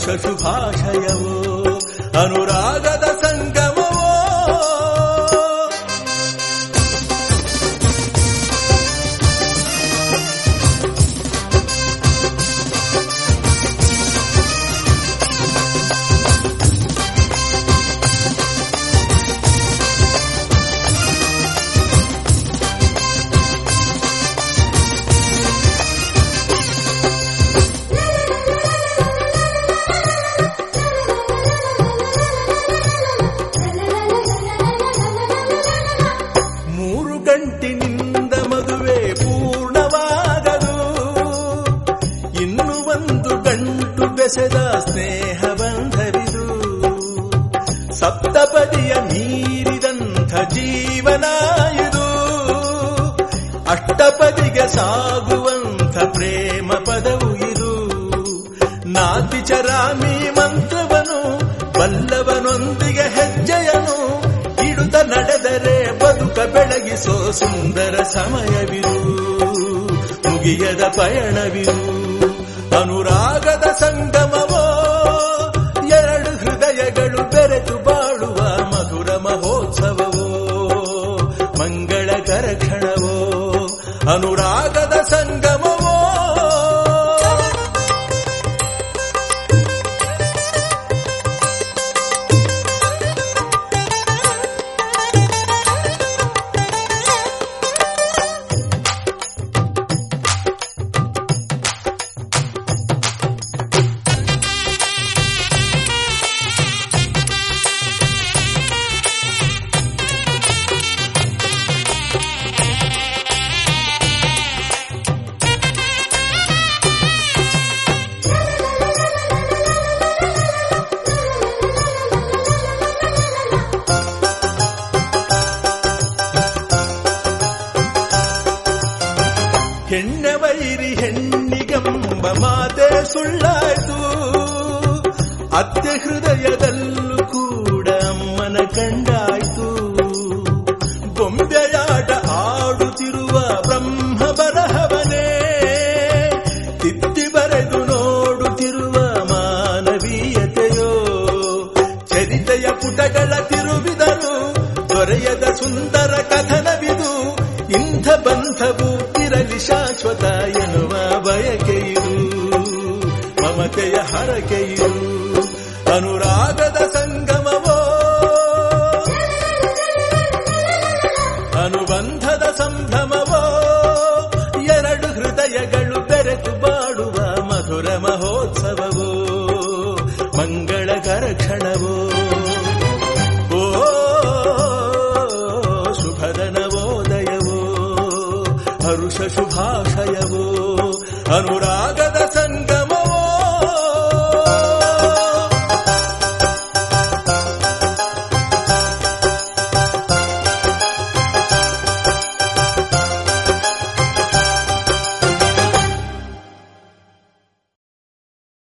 ಹರುಷ ಶುಭಾಶಯವೋ ಅನುರಾಗದ ಸಂಗಮವೋ ಮೂರು ಗಂಟಿನಿಂದ ಮದುವೆ ಪೂರ್ಣವಾಗದು ಇನ್ನು ಒಂದು ಗಂಟು ಬೆಸೆದ ಸ್ನೇಹ ಬಂಧವಿದು ಸಪ್ತಪದಿಯ ಮೀರಿದಂಥ ಜೀವನ ಇದು ಅಷ್ಟಪದಿಗೆ ಸಾಗುವಂಥ ಪ್ರೇಮ ಪದವು ಇದು ನಾತಿಚರಾಮಿ ಮಂತ್ರವನು ಬಲ್ಲವನೊಂದಿಗೆ ಹೆಜ್ಜೆಯನು ಇಡುತ್ತ ನಡೆದರೆ ಬದುಕ ಬೆಳಗಿಸೋ ಸುಂದರ ಸಮಯವಿರು ಮುಗಿಯದ ಪಯಣವಿರು ಅನುರಾಗದ ಸಂಗಮವೋ ಎರಡು ಹೃದಯಗಳು ಬೆರೆತು ಬಾಳುವ ಮಧುರ ಮಹೋತ್ಸವವೋ ಮಂಗಳಕರ ಕ್ಷಣವೋ ಅನುರಾಗದ ಸಂಗಮವೋ ಹೆಣ್ಣ ವೈರಿ ಹೆಣ್ಣಿಗಂಬ ಮಾತೆ ಸುಳ್ಳಾಯ್ತು ಅತ್ತೆ ಹೃದಯದಲ್ಲೂ ಕೂಡ ಅಮ್ಮನ ಕಂಡಾಯ್ತು ಗೊಂಬೆಯಾಟ ಆಡುತ್ತಿರುವ ಬ್ರಹ್ಮ ಬರಹವನೇ ತಿದ್ದಿ ಬರೆದು ನೋಡುತ್ತಿರುವ ಮಾನವೀಯತೆಯೋ ಚರಿತೆಯ ಪುಟಗಳ ತಿರುವಿದರು ದೊರೆಯದ ಸುಂದರ ಕಥನವಿದು ಇಂಥ ಬಂಧವು ಇರಲಿ ಶಾಶ್ವತ ಎನ್ನುವ ಬಯಕೆಯು ಮಮತೆಯ ಹರಕೆಯು ಅನುರಾಗದ ಸಂಗಮವೋ ಅನುಬಂಧದ ಸಂಭ್ರಮವೋ ಎರಡು ಹೃದಯಗಳು ಬೆರೆತು ಬಾಡುವ ಮಧುರ ಮಹೋತ್ಸವವೋ ಮಂಗಳಕರ ಕ್ಷಣವೋ ಓ ಶುಭದ ನವೋದಯವೋ ಹರುಷ ಶುಭಾಶಯವೋ ಅನುರಾಗದ